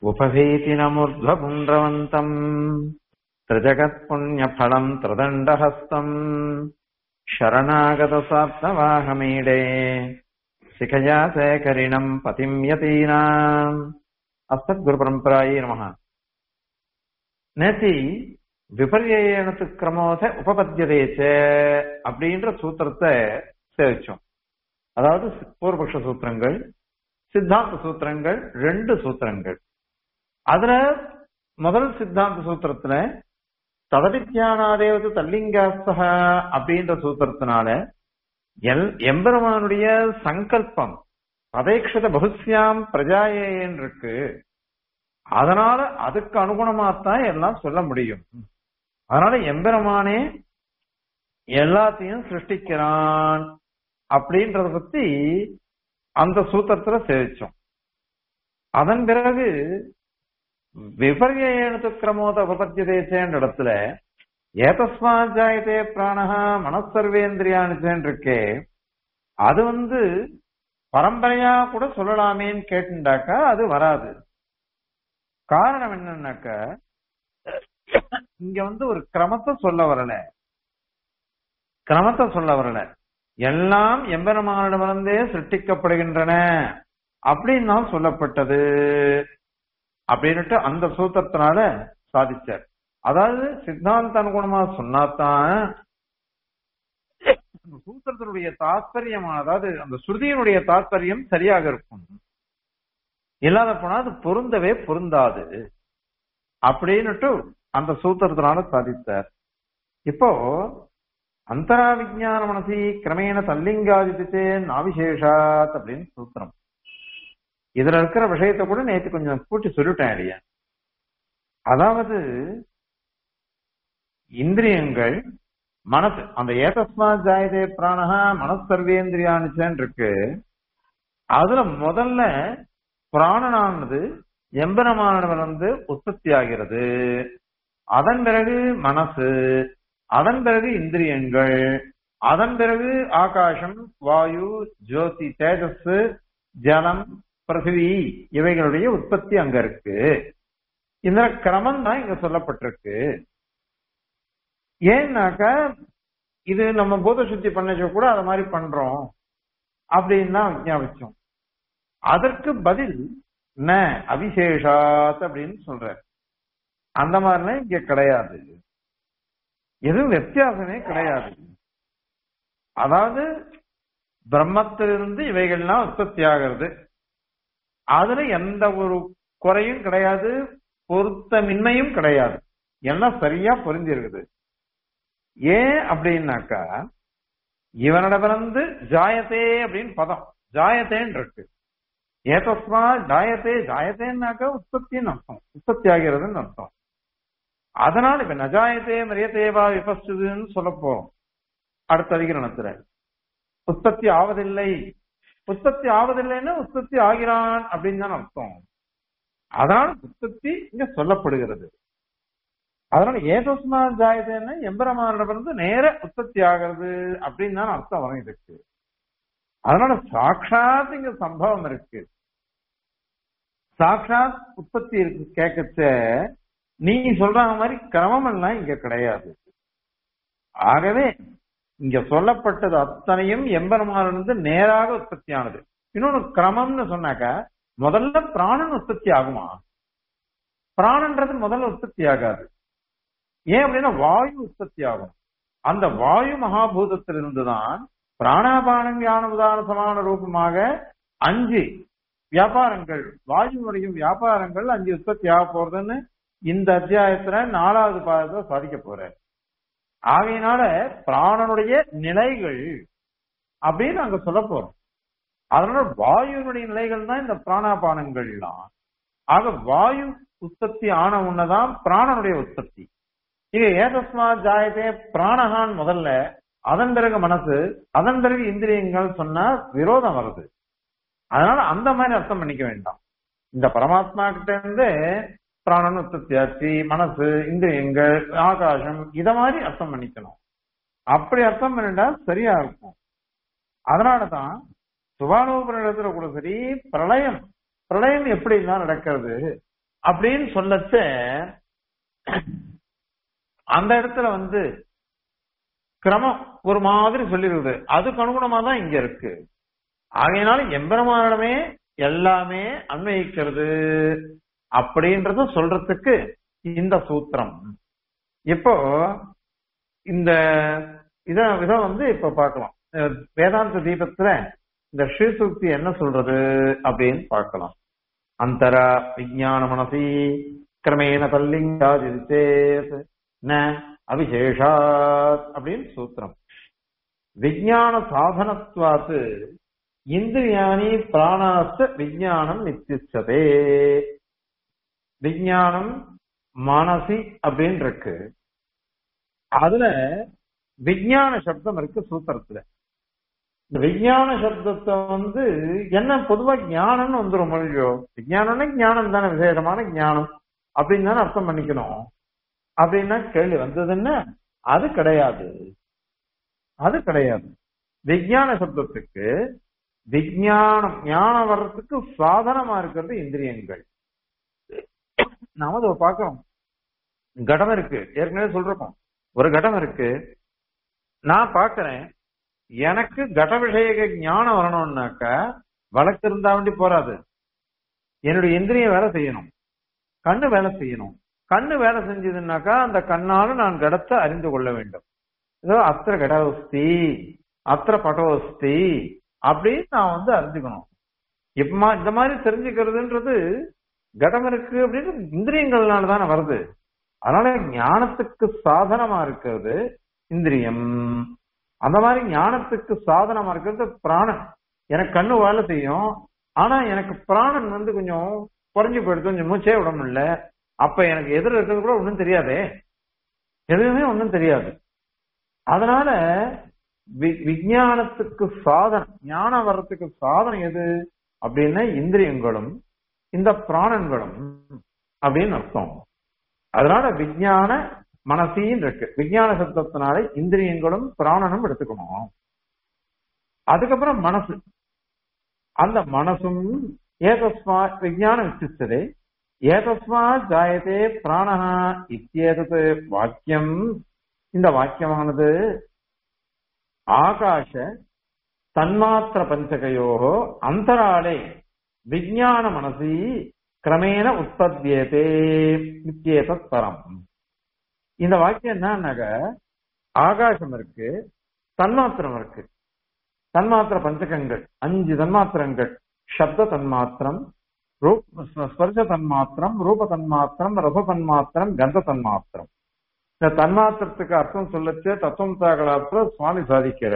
उपभीतिनमूर्ध्वपुण्ड्रवन्तम् त्रिजगत्पुण्यफलम् त्रिदण्डहस्तम् शरणागतसाप्तवाहमीडे शिखया शेखरिणम् पतिम् यतीनाम् அஸ்தத்குருபரம்பராயே நமக நேத்தி விபர்யேனத்து கிரமோச உபபத்தியதேச்ச அப்படின்ற சூத்திரத்தை சேவிச்சோம் அதாவது பூர்வபக்ஷ சூத்திரங்கள் சித்தாந்த சூத்திரங்கள் ரெண்டு சூத்திரங்கள் அதுல முதல் சித்தாந்த சூத்திரத்துல ததவித்யானாதேவது தல்லிங்காஸ்தக அப்படின்ற சூத்திரத்தினால எல் எம்பெருமானுடைய சங்கல்பம் பதேக்ஷத பகுஸ்யாம் பிரஜாயேன்னு இருக்கு அதனால அதுக்கு அனுகுணமாத்தான் எல்லாம் சொல்ல முடியும் அதனால எம்பெருமானே எல்லாத்தையும் சிருஷ்டிக்கிறான் அப்படின்றத பத்தி அந்த சூத்திரத்துல சேவிச்சோம் அதன் பிறகு விபர்யேனத்து கிரமோத உபபத்தியதேசேன்ற இடத்துல ஏதஸ்மா ஜாயதே பிராணஹா மனசர்வேந்திரியானுச்சேன் இருக்கே அது வந்து பரம்பரையா கூட சொல்லலாமேன்னு கேட்டுண்டாக்கா அது வராது காரணம் என்னன்னாக்க இங்க வந்து ஒரு கிரமத்தை சொல்ல வரல கிரமத்தை சொல்ல வரல எல்லாம் எம்பெருமானிடமிருந்தே சிருஷ்டிக்கப்படுகின்றன அப்படின்னு தான் சொல்லப்பட்டது அப்படின்னுட்டு அந்த சூத்திரத்தினால சாதிச்சார் அதாவது சித்தாந்த அனுகுணமா சொன்னாதான் சூத்திரத்தினுடைய தாத்பரியமான அதாவது அந்த ஸ்ருதியினுடைய தாத்பரியம் சரியாக இருக்கும் இல்லாத போனா அது பொருந்தவே பொருந்தாது அப்படின்னுட்டு அந்த சூத்திரத்தினால சாதித்தார் இப்போ அந்தரா விஜயான மனசி கிரமேண தல்லிங்காதித்தே நாவிசேஷாத் அப்படின்னு சூத்திரம் இதுல இருக்கிற விஷயத்தை கூட நேற்று கொஞ்சம் கூட்டி சொல்லிட்டேன் இல்லையா அதாவது இந்திரியங்கள் மனசு அந்த ஏதஸ்மா ஜாயதே பிராணஹா மனசர்வேந்திரியானுச்சன் இருக்கு அதுல முதல்ல பிராணனானது எம்பெருமானவருந்து உற்பத்தி ஆகிறது அதன் பிறகு மனசு அதன் பிறகு இந்திரியங்கள் அதன் பிறகு ஆகாசம் வாயு ஜோதி தேஜஸ் ஜலம் பிருத்திவி இவைகளுடைய உற்பத்தி அங்க இருக்கு இந்த கிரமம் தான் இங்க சொல்லப்பட்டிருக்கு ஏன்னாக்கா இது நம்ம பூத சுத்தி பண்ணச்ச கூட அத மாதிரி பண்றோம் அப்படின்னு தான் விஞ்ஞாபிச்சோம் அதற்கு பதில் ந அபிசேஷாத் அப்படின்னு சொல்ற அந்த மாதிரிலாம் இங்க கிடையாது எதுவும் வித்தியாசமே கிடையாது அதாவது பிரம்மத்திலிருந்து இவைகள்லாம் உற்பத்தி ஆகிறது அதுல எந்த ஒரு குறையும் கிடையாது பொருத்தமின்மையும் கிடையாது எல்லாம் சரியா பொருந்திருக்குது ஏன் அப்படின்னாக்கா இவனிடமிருந்து ஜாயத்தே அப்படின்னு பதம் ஜாயத்தேன்னு இருக்கு ஏதஸ்மா ஜாயத்தே ஜாயத்தேன்னாக்கா உற்பத்தின்னு அர்த்தம் உற்பத்தி ஆகிறதுன்னு அர்த்தம் அதனால இப்ப நஜாயத்தே மரியத்தேவா விபஸ்துன்னு சொல்ல போறோம் அடுத்த அதிகரணத்துல உற்பத்தி ஆவதில்லை உற்பத்தி ஆவதில்லைன்னா உற்பத்தி ஆகிறான் அப்படின்னு தான் அர்த்தம் அதனால உற்பத்தி இங்க சொல்லப்படுகிறது அதனால ஏதோஸ்மா ஜாயதேன்னு எம்பெருமானிடமிருந்து நேர உற்பத்தி ஆகிறது அப்படின்னு தான் அர்த்தம் வரும் இதுக்கு அதனால சாட்சாத் இங்க சம்பவம் இருக்கு சாட்சாத் உற்பத்தி இருக்கு கேட்கச்ச நீ சொல்ற மாதிரி கிரமம் எல்லாம் இங்க கிடையாது ஆகவே இங்க சொல்லப்பட்டது அத்தனையும் எம்பெருமானிலிருந்து நேராக உற்பத்தி ஆனது இன்னொன்னு கிரமம்னு சொன்னாக்க முதல்ல பிராணன் உற்பத்தி ஆகுமா பிராணன்றது முதல்ல உற்பத்தி ஆகாது ஏன் அப்படின்னா வாயு உற்பத்தி ஆகும் அந்த வாயு மகாபூதத்திலிருந்து தான் பிராணாபானம் ஞான உதாரண சமான ரூபமாக அஞ்சு வியாபாரங்கள் வாயுனுடைய வியாபாரங்கள் அஞ்சு உற்பத்தி ஆக போறதுன்னு இந்த அத்தியாயத்துல நாலாவது பாதத்தை சாதிக்க போற ஆகையினால பிராணனுடைய நிலைகள் அப்படின்னு அங்க சொல்ல போறோம் அதனால வாயுனுடைய நிலைகள் தான் இந்த பிராணாபானங்கள்லாம் ஆக வாயு உற்பத்தி ஆன உன்னதான் பிராணனுடைய உற்பத்தி இங்க ஏதஸ்மா ஜாயத்தே பிராணகான் முதல்ல அதன் பிறகு மனசு அதன் பிறகு இந்திரியங்கள் சொன்னா விரோதம் வருது அதனால அந்த மாதிரி அர்த்தம் பண்ணிக்க வேண்டாம் இந்த பரமாத்மா கிட்ட இருந்து பிராணன் உற்பத்தி ஆச்சு மனசு இந்திரியங்கள் ஆகாசம் இத மாதிரி அர்த்தம் பண்ணிக்கணும் அப்படி அர்த்தம் பண்ணிட்டா சரியா இருக்கும் அதனாலதான் சுபானோபரிடத்துல கூட சரி பிரளயம் பிரளயம் எப்படி எல்லாம் நடக்கிறது அப்படின்னு சொல்லச்ச அந்த இடத்துல வந்து கிரமம் ஒரு மாதிரி சொல்லிருக்குது அதுக்கு அனுகுணமா தான் இங்க இருக்கு ஆகையினால எம்பெருமானிடமே எல்லாமே அன்வயிக்கிறது அப்படின்றத சொல்றதுக்கு இந்த சூத்திரம் இப்போ இந்த இத இத வந்து இப்ப பார்க்கலாம் அஹ் வேதாந்த தீபத்துல இந்த ஸ்ரீசுக்தி என்ன சொல்றது அப்படின்னு பார்க்கலாம் அந்தரா விஜயான மனசி கிரமேண தல்லிங்காதிச்சேத் ந அவிசேஷாத் அப்படின்னு சூத்திரம் விஜயான சாதனத்வாத்து இந்திரியாணி பிராணாஸ்த விஜயானம் நித்திச்சதே விஜயானம் மனசி அப்படின்னு இருக்கு அதுல விஜயான சப்தம் இருக்கு சூத்திரத்துல இந்த விஞ்ஞான சப்தத்தை வந்து என்ன பொதுவா ஞானம்னு வந்துரும் மொழியோ விஞ்ஞானம்னா ஞானம் தானே விசேஷமான ஞானம் அப்படின்னு தானே அர்த்தம் பண்ணிக்கணும் அப்படின்னா கேள்வி வந்ததுன்னா அது கிடையாது அது கிடையாது விஞ்ஞான சப்தத்துக்கு விஞ்ஞானம் ஞானம் வர்றதுக்கு சாதனமா இருக்கிறது இந்திரியங்கள் நாம அதை பார்க்கிறோம் கடம் இருக்கு ஏற்கனவே சொல்றோம் ஒரு கடம் இருக்கு நான் பாக்குறேன் எனக்கு கட விஷய ஞானம் வரணும்னாக்க வழக்கு இருந்தா வேண்டி போறாது என்னுடைய இந்திரியம் வேலை செய்யணும் கண்ணு வேலை செய்யணும் கண்ணு வேலை செஞ்சதுன்னாக்கா அந்த கண்ணால நான் கடத்தை அறிந்து கொள்ள வேண்டும் ஏதோ அத்திர கடவஸ்தி அத்திர பட்டவஸ்தி அப்படின்னு நான் வந்து அறிஞ்சுக்கணும் இப்பமா இந்த மாதிரி தெரிஞ்சுக்கிறதுன்றது கடம் இருக்கு அப்படின்னு இந்திரியங்கள்னால தானே வருது அதனால ஞானத்துக்கு சாதனமா இருக்கிறது இந்திரியம் அந்த மாதிரி ஞானத்துக்கு சாதனமா இருக்கிறது பிராணன் எனக்கு கண்ணு வேலை செய்யும் ஆனா எனக்கு பிராணன் வந்து கொஞ்சம் குறைஞ்சு போயிடுது கொஞ்சம் மூச்சே விட முடியல அப்ப எனக்கு எதிர இருக்கிறது கூட ஒன்றும் தெரியாதே எதுவுமே ஒன்றும் தெரியாது அதனால விஞ்ஞானத்துக்கு சாதனம் ஞானம் வர்றதுக்கு சாதனம் எது அப்படின்னா இந்திரியங்களும் இந்த பிராணன்களும் அப்படின்னு அர்த்தம் அதனால விஞ்ஞான மனசின்னு இருக்கு விஞ்ஞான சப்தத்தினால இந்திரியங்களும் பிராணனும் எடுத்துக்கணும் அதுக்கப்புறம் மனசு அந்த மனசும் ஏதஸ்மா விஞ்ஞானம் விசிச்சதே ஏதஸ்மா ஜாயதே பிராணஹா இத்தியேதது வாக்கியம் இந்த வாக்கியமானது ஆகாஷ தன்மாத்திர பஞ்சகையோகோ அந்தராளே விஞ்ஞான மனசி கிரமேண உற்பத்தியதே இத்தியேதத் பரம் இந்த வாக்கியம் என்னன்னாக்க ஆகாசம் இருக்கு தன்மாத்திரம் இருக்கு தன்மாத்திர பஞ்சகங்கள் அஞ்சு தன்மாத்திரங்கள் சப்த தன்மாத்திரம் ஸ்பர்ச தன்மாத்திரம் ரூப தன்மாத்திரம் ரச தன்மாத்திரம் கந்த தன்மாத்திரம் இந்த தன்மாத்திரத்துக்கு அர்த்தம் சொல்லச்சு தத்துவம் தாகலாத்துல சுவாமி சாதிக்கிற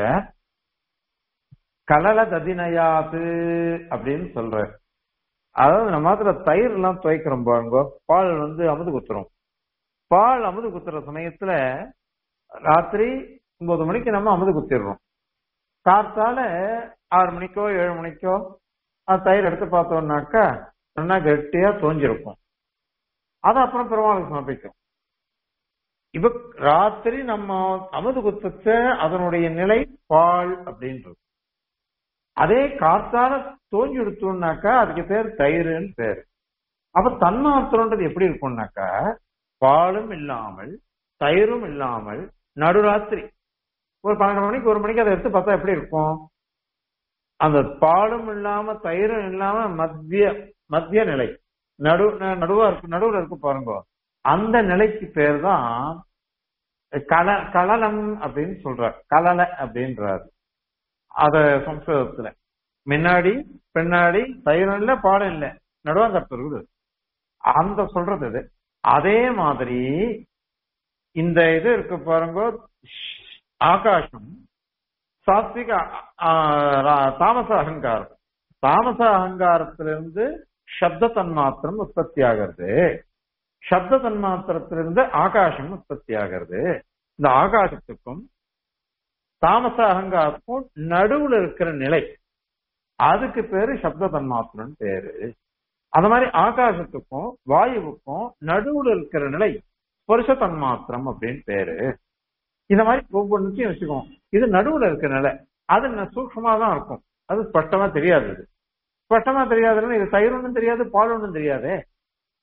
கலல ததினயாது அப்படின்னு சொல்ற அதாவது நம்ம மாத்திர தயிர் எல்லாம் துவைக்கிறோம் பாருங்க பால் வந்து அமுது குத்துறோம் பால் அமுது குத்துற சமயத்துல ராத்திரி ஒன்பது மணிக்கு நம்ம அமுது குத்திடுறோம் காத்தால ஆறு மணிக்கோ ஏழு மணிக்கோ அது தயிர் எடுத்து பார்த்தோம்னாக்கா நல்லா கெட்டியா தோஞ்சிருக்கும் அதை அப்புறம் பெருமாளுக்கு சமர்ப்பிக்கும் இப்ப ராத்திரி நம்ம அமுது குத்தச்ச அதனுடைய நிலை பால் அப்படின்றது அதே காத்தால தோஞ்சி எடுத்தோம்னாக்கா அதுக்கு பேர் தயிர்னு பேரு அப்ப தன்மாத்திரன்றது எப்படி இருக்கும்னாக்கா பாலும் இல்லாமல் தயிரும் இல்லாமல் நடுராத்திரி ஒரு பன்னெண்டு மணிக்கு ஒரு மணிக்கு அதை எடுத்து பார்த்தா எப்படி இருக்கும் அந்த பாலும் இல்லாம தயிரும் இல்லாம மத்திய மத்திய நிலை நடு நடுவா இருக்கு நடுவுல இருக்கு பாருங்க அந்த நிலைக்கு பேர் தான் கல கலலம் அப்படின்னு சொல்றார் கலல அப்படின்றாரு அத சம்ஸ்கிருதத்துல முன்னாடி பின்னாடி தயிரும் இல்ல பாடம் இல்ல நடுவாங்கத்து இருக்குது அந்த சொல்றது இது அதே மாதிரி இந்த இது இருக்கு பாருங்க ஆகாசம் சாத்விக தாமச அகங்காரம் தாமச அகங்காரத்திலிருந்து சப்த தன்மாத்திரம் உற்பத்தி ஆகிறது சப்த தன்மாத்திரத்திலிருந்து ஆகாசம் உற்பத்தி ஆகிறது இந்த ஆகாசத்துக்கும் தாமச அகங்காரத்துக்கும் நடுவுல இருக்கிற நிலை அதுக்கு பேரு சப்த தன்மாத்திரம் பேரு அந்த மாதிரி ஆகாசத்துக்கும் வாயுவுக்கும் நடுவுல இருக்கிற நிலை ஸ்பர்ஷ தன்மாத்திரம் அப்படின்னு பேரு இந்த மாதிரி ஒவ்வொன்றுத்தையும் வச்சுக்கோம் இது நடுவுல இருக்கிற நிலை அது சூக்ஷமா தான் இருக்கும் அது ஸ்பஷ்டமா தெரியாது இது ஸ்பஷ்டமா தெரியாதுன்னு இது தயிர் ஒன்றும் தெரியாது பால் ஒன்றும் தெரியாதே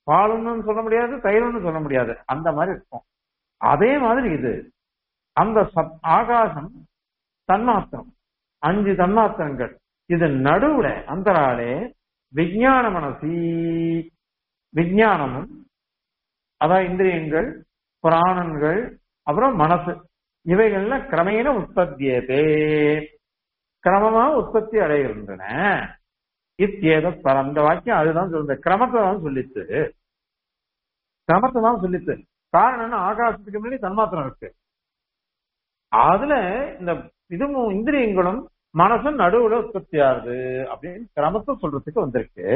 பாலுன்னு சொல்ல முடியாது தயிர்னு சொல்ல முடியாது அந்த மாதிரி இருக்கும் அதே மாதிரி இது அந்த சத் ஆகாசம் தன்மாத்திரம் அஞ்சு தன்மாத்திரங்கள் இது நடுவுல அந்தராலே விஞ்ஞான மனசி விஞ்ஞானமும் அதான் இந்திரியங்கள் பிராணன்கள் அப்புறம் மனசு இவைகள்ல கிரமேண உற்பத்தியதே கிரமமா உற்பத்தி அடைகின்றன இத்தியேத பரம் இந்த வாக்கியம் அதுதான் சொல்லுது கிரமத்தை தான் சொல்லித்து கிரமத்தை தான் சொல்லித்து காரணம் என்ன ஆகாசத்துக்கு முன்னாடி தன்மாத்திரம் இருக்கு அதுல இந்த இதுவும் இந்திரியங்களும் மனசும் நடுவுல உற்பத்தி ஆகுது அப்படின்னு கிரமத்தை சொல்றதுக்கு வந்திருக்கு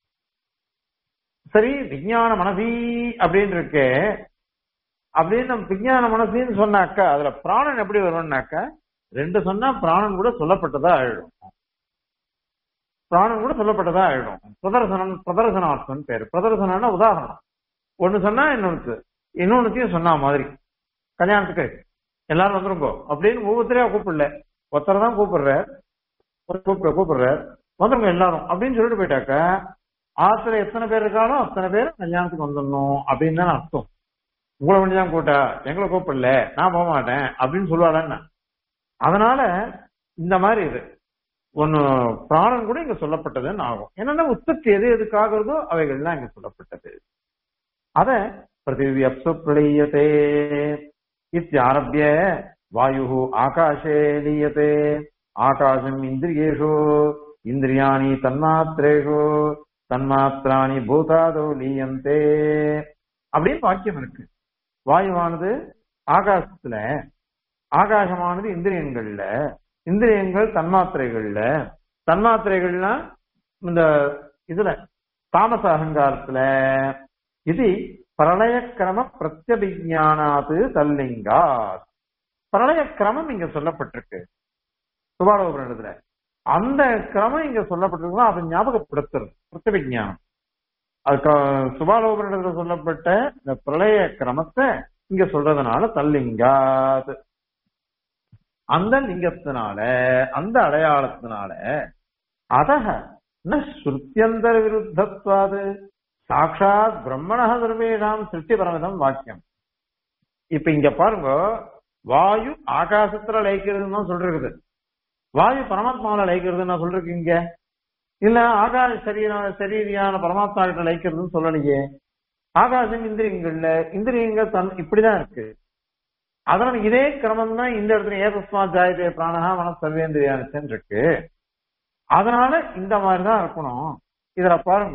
சரி விஞ்ஞான மனசி அப்படின்னு இருக்கு அப்படின்னு நம்ம விஞ்ஞான மனசின்னு சொன்னாக்கா அதுல பிராணன் எப்படி வரும்னாக்கா ரெண்டு சொன்னா பிராணன் கூட சொல்லப்பட்டதா ஆயிடும் பிராணன் கூட சொல்லப்பட்டதா ஆயிடும் பிரதர்சனம் பிரதர்சனார்த்தம் பேரு பிரதர்சனம்னா உதாரணம் ஒண்ணு சொன்னா இன்னொன்னு இன்னொன்னுத்தையும் சொன்னா மாதிரி கல்யாணத்துக்கு எல்லாரும் வந்துருங்கோ அப்படின்னு ஒவ்வொருத்தரையா கூப்பிடல ஒருத்தர் தான் கூப்பிடுற கூப்பிடுற கூப்பிடுற வந்துருங்க எல்லாரும் அப்படின்னு சொல்லிட்டு போயிட்டாக்க ஆத்துல எத்தனை பேர் இருக்காலும் அத்தனை பேர் கல்யாணத்துக்கு வந்துடணும் அப்படின்னு தான் அர்த்தம் உங்களை வேண்டிதான் கூட்டா எங்களை கூப்பிடல நான் போக மாட்டேன் அப்படின்னு சொல்லுவாடன்னு அதனால இந்த மாதிரி இது ஒன்னு பிராணம் கூட இங்க சொல்லப்பட்டதுன்னு ஆகும் என்னன்னா உற்பத்தி எது எதுக்காகிறதோ அவைகள்லாம் இங்க சொல்லப்பட்டது அத பிருத்திவி அப்சு பிரளீயத்தே இத்தியாரபிய வாயு ஆகாஷே லீயத்தே ஆகாசம் இந்திரியேஷு இந்திரியாணி தன்மாத்திரேஷு தன்மாத்திராணி பூதாதோ லீயந்தே அப்படின்னு வாக்கியம் இருக்கு வாயுவானது ஆகாசத்துல ஆகாசமானது இந்திரியங்கள்ல இந்திரியங்கள் தன்மாத்திரைகள்ல தன்மாத்திரைகள்னா இந்த இதுல தாமச அகங்காரத்துல இது பிரளய கிரம பிரத்யபிஜானாது தல்லிங்கா பிரளய கிரமம் இங்க சொல்லப்பட்டிருக்கு சுபாலோபுரணத்துல அந்த கிரமம் இங்க சொல்லப்பட்டிருக்கு அதை ஞாபகப்படுத்துறது பிரத்யபிஜானம் அதுக்கு சுபாலோபுரணத்துல சொல்லப்பட்ட இந்த பிரளய கிரமத்தை இங்க சொல்றதுனால தல்லிங்காது அந்த லிங்கத்தினால அந்த அடையாளத்தினால அதக ந ஸ்ருத்தியந்தர விருத்தத்வாது சாட்சாத் பிரம்மண சர்வேஷாம் சிருஷ்டி பரமிதம் வாக்கியம் இப்ப இங்க பாருங்க வாயு ஆகாசத்துல லயிக்கிறதுன்னு தான் சொல்றது வாயு பரமாத்மாவில லயிக்கிறதுன்னு நான் சொல்றேன் இங்க இல்ல ஆகாஷ சரீர சரீரியான பரமாத்மா கிட்ட லயிக்கிறதுன்னு சொல்லலையே ஆகாசம் இந்திரியங்கள்ல இந்திரியங்கள் தன் இப்படிதான் இருக்கு அதனால இதே கிரமம் தான் இந்த இடத்துல ஏதஸ்மா ஜாயதே பிராணஹா மன சர்வேந்திரியானு இருக்கு அதனால இந்த மாதிரிதான் இருக்கணும் இதுல பாருங்க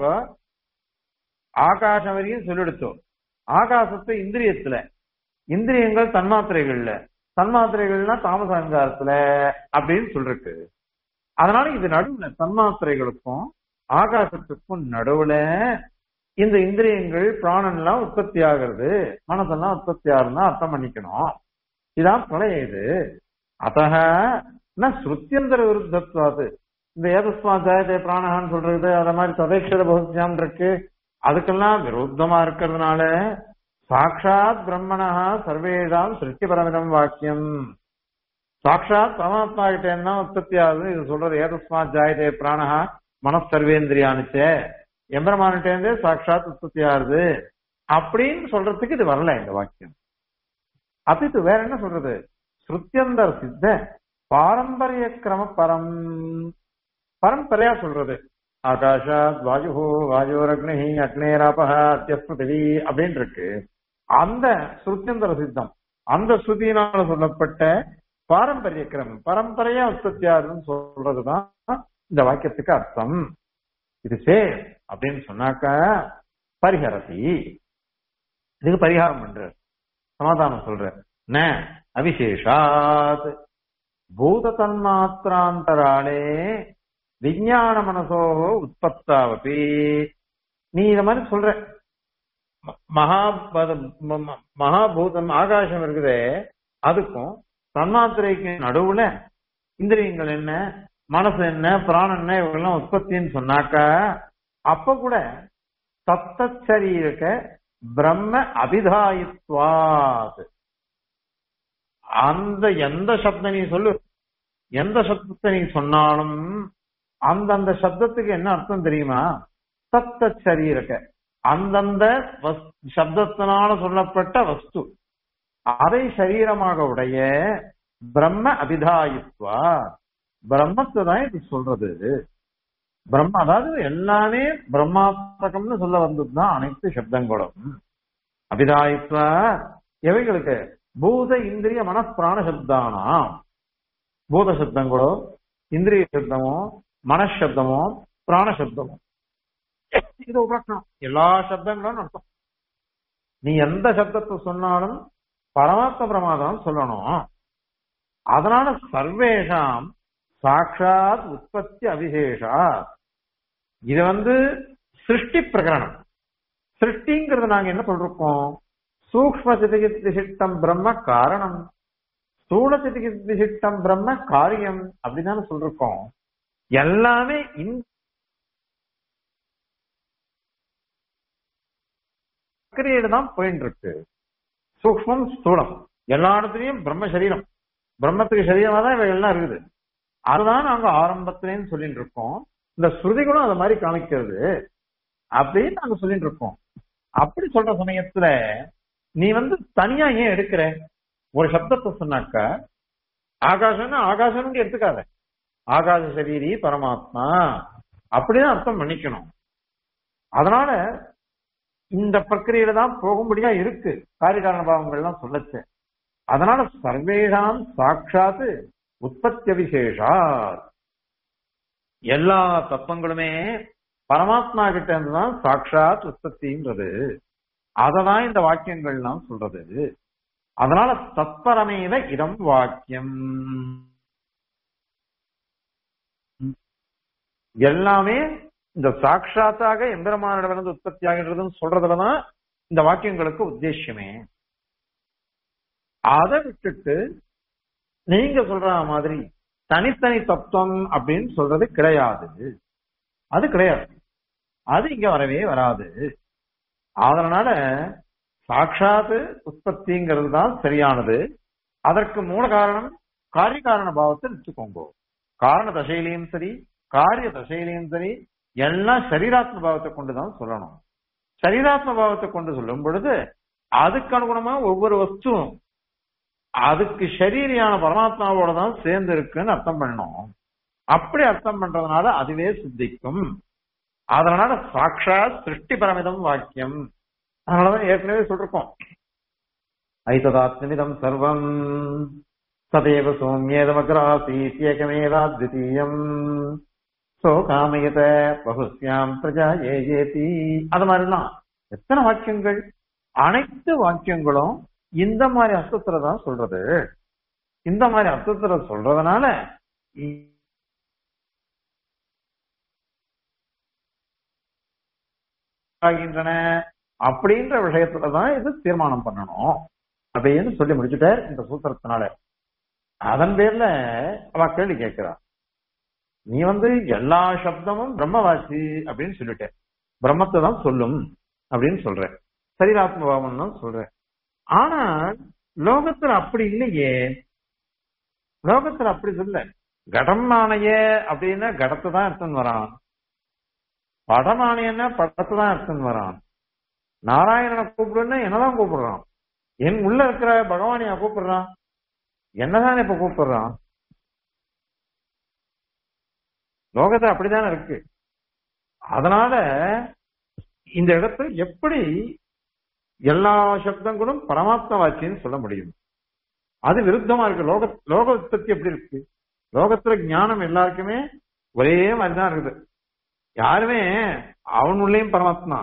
ஆகாசம் வரையும் சொல்லிடுத்தோம் ஆகாசத்தை இந்திரியத்துல இந்திரியங்கள் தன்மாத்திரைகள்ல தன்மாத்திரைகள்னா தாமச அங்காரத்துல அப்படின்னு சொல்லிருக்கு அதனால இது நடுவுல தன்மாத்திரைகளுக்கும் ஆகாசத்துக்கும் நடுவுல இந்த இந்திரியங்கள் பிராணன் எல்லாம் உற்பத்தி ஆகிறது மனசெல்லாம் உற்பத்தி ஆகுதுன்னா அர்த்தம் பண்ணிக்கணும் இதான் பிரளயம் இது அத்தக ஸ்ருத்தியந்தர விருத்தத்வாது இந்த ஏதஸ்மா ஜாயதே பிராணகான்னு சொல்றது அத மாதிரி ததேஷர பகுத்தியாம் இருக்கு அதுக்கெல்லாம் விரோதமா இருக்கிறதுனால சாட்சாத் பிரம்மணா சர்வேதாம் சிருஷ்டி பரமிதம் வாக்கியம் சாட்சாத் பரமாத்மா கிட்ட என்ன உற்பத்தி ஆகுது இது சொல்றது ஏதஸ்மா ஜாயதே பிராணஹா மனசர்வேந்திரியானுச்சே எம்பரமானிட்டேந்தே சாட்சாத் உற்பத்தி ஆகுது அப்படின்னு சொல்றதுக்கு இது வரல இந்த வாக்கியம் அப்ப இது வேற என்ன சொல்றது ஸ்ருத்தியந்தர் சித்த பாரம்பரிய கிரம பரம் பரம்பரையா சொல்றது ஆகாஷாத் வாயு வாயுரக்னி அக்னேராபக அத்தியஸ்மிருதி அப்படின்னு இருக்கு அந்த ஸ்ருத்தியந்தர சித்தம் அந்த ஸ்ருதியினால சொல்லப்பட்ட பாரம்பரிய கிரமம் பரம்பரையா உற்பத்தி ஆகுதுன்னு சொல்றதுதான் இந்த வாக்கியத்துக்கு அர்த்தம் இது சேர் அப்படின்னு சொன்னாக்க பரிஹரதி இதுக்கு பரிகாரம் பண்ற சமாதானம் சொல்ற ந அவிசேஷாத் பூத தன்மாத்திராந்தராளே விஞ்ஞான மனசோ உற்பத்தாவபி நீ இத மாதிரி சொல்ற மகா மகாபூதம் ஆகாசம் இருக்குதே அதுக்கும் தன்மாத்திரைக்கு நடுவுல இந்திரியங்கள் என்ன மனசு என்ன பிராணம் என்ன இவங்கெல்லாம் உற்பத்தின்னு சொன்னாக்கா அப்ப கூட தத்த சரீரக பிரம்ம அபிதாயித்வாத் அந்த எந்த சப்தம் நீ சொல்லு எந்த சப்தத்தை நீ சொன்னாலும் அந்தந்த சப்தத்துக்கு என்ன அர்த்தம் தெரியுமா தத்த சரீரக அந்தந்த வஸ்- சப்தத்தினால சொல்லப்பட்ட வஸ்து அதை சரீரமாக உடைய பிரம்ம அபிதாயித்வா பிரம்மத்தை தான் இது சொல்றது பிரம்ம அதாவது எல்லாமே பிரம்மாத்மகம்னு சொல்ல வந்ததுதான் அனைத்து சப்தங்களும் அபிதாயித்வா எவைகளுக்கு பூத இந்திரிய மனப்பிராண சப்தானாம் பூத சப்தங்களோ இந்திரிய சப்தமோ மனசப்தமோ பிராண சப்தமோ இது உபலட்சணம் எல்லா சப்தங்களும் அர்த்தம் நீ எந்த சப்தத்தை சொன்னாலும் பரமாத்ம பிரமாதம் சொல்லணும் அதனால சர்வேஷாம் சாட்சாத் உற்பத்தி அவிசேஷா இது வந்து சிருஷ்டி பிரகரணம் சிருஷ்டிங்கிறது நாங்க என்ன சொல்றோம் சூக்ம சிதிகித் விசிஷ்டம் பிரம்ம காரணம் ஸ்தூல சிதிகித் விசிஷ்டம் பிரம்ம காரியம் அப்படிதானே சொல்றோம் எல்லாமே இந்த பிரக்கிரியையில தான் போயிட்டு இருக்கு சூக்மம் ஸ்தூலம் எல்லா இடத்துலயும் பிரம்ம சரீரம் பிரம்மத்துக்கு சரீரமா தான் இவை எல்லாம் இருக்குது அதுதான் நாங்க ஆரம்பத்திலேன்னு சொல்லிட்டு இருக்கோம் இந்த ஸ்ருதிகளும் அது மாதிரி காமிக்கிறது அப்படின்னு நாங்க சொல்லிட்டு இருக்கோம் அப்படி சொல்ற சமயத்துல நீ வந்து தனியா ஏன் எடுக்கிற ஒரு சப்தத்தை சொன்னாக்க ஆகாசம்னா ஆகாசம்னு எடுத்துக்காத ஆகாச சரீரி பரமாத்மா அப்படிதான் அர்த்தம் பண்ணிக்கணும் அதனால இந்த பிரக்கிரியில தான் போகும்படியா இருக்கு காரிகாரண பாவங்கள்லாம் சொல்லச்சு அதனால சர்வேஷாம் சாட்சாத்து உற்பத்தி விசேஷா எல்லா தத்துவங்களுமே பரமாத்மா கிட்ட இருந்துதான் சாட்சாத் உற்பத்தின்றது அததான் இந்த வாக்கியங்கள்லாம் சொல்றது அதனால தத்பரமேவ இதம் வாக்கியம் எல்லாமே இந்த சாட்சாத்தாக எம்பெருமானிடமிருந்து உற்பத்தி ஆகின்றதுன்னு சொல்றதுலதான் இந்த வாக்கியங்களுக்கு உத்தேசியமே அதை விட்டுட்டு நீங்க சொல்ற மாதிரி தனித்தனி தத்துவம் அப்படின்னு சொல்றது கிடையாது அது கிடையாது அது இங்க வரவே வராது அதனால சாட்சாத்து உற்பத்திங்கிறது தான் சரியானது அதற்கு மூல காரணம் காரிய காரண பாவத்தை வச்சுக்கோங்க காரண தசையிலையும் சரி காரிய தசையிலையும் சரி எல்லாம் சரீராத்ம பாவத்தை கொண்டுதான் சொல்லணும் சரீராத்ம பாவத்தை கொண்டு சொல்லும் பொழுது அதுக்கு அனுகுணமா ஒவ்வொரு வஸ்துவும் அதுக்கு சரீரியான பரமாத்மாவோட தான் சேர்ந்து இருக்குன்னு அர்த்தம் பண்ணணும் அப்படி அர்த்தம் பண்றதுனால அதுவே சித்திக்கும் அதனால சாட்சா சிருஷ்டி பரமிதம் வாக்கியம் அதனாலதான் ஏற்கனவே சொல்லிருக்கோம் ஐததாத்மிதம் சர்வம் சதேவ சோமியேதமக்ராசீத் ஏகமேவாத்விதீயம் சோ காமயத பகுஸ்யாம் பிரஜா ஏஜேதி அது மாதிரிலாம் எத்தனை வாக்கியங்கள் அனைத்து வாக்கியங்களும் இந்த மாதிரி அர்த்தத்துல தான் சொல்றது இந்த மாதிரி அர்த்தத்துல சொல்றதுனால ஆகின்றன அப்படின்ற விஷயத்துலதான் இது தீர்மானம் பண்ணணும் அப்படின்னு சொல்லி முடிச்சுட்டார் இந்த சூத்திரத்தினால அதன் பேர்ல அவ கேள்வி கேட்கிறா நீ வந்து எல்லா சப்தமும் பிரம்மவாசி அப்படின்னு சொல்லிட்ட பிரம்மத்தை தான் சொல்லும் அப்படின்னு சொல்ற சரீராத்மபாவம் தான் சொல்ற ஆனா லோகத்துல அப்படி இல்லையே லோகத்துல அப்படி சொல்ல கடம் ஆணைய அப்படின்னா கடத்தை தான் எடுத்துன்னு வரான் படம் ஆணையன்னா படத்தை தான் எடுத்துன்னு வரான் நாராயணனை கூப்பிடுன்னா என்னதான் கூப்பிடுறான் என் உள்ள இருக்கிற பகவானையா கூப்பிடுறான் என்னதான் இப்ப கூப்பிடுறான் லோகத்துல அப்படித்தானே இருக்கு அதனால இந்த இடத்துல எப்படி எல்லா சப்தங்களும் பரமாத்ம வாச்சின்னு சொல்ல முடியும் அது விருத்தமா இருக்கு லோக லோக உற்பத்தி எப்படி இருக்கு லோகத்துல ஞானம் எல்லாருக்குமே ஒரே மாதிரிதான் இருக்குது யாருமே அவன் உள்ளேயும் பரமாத்மா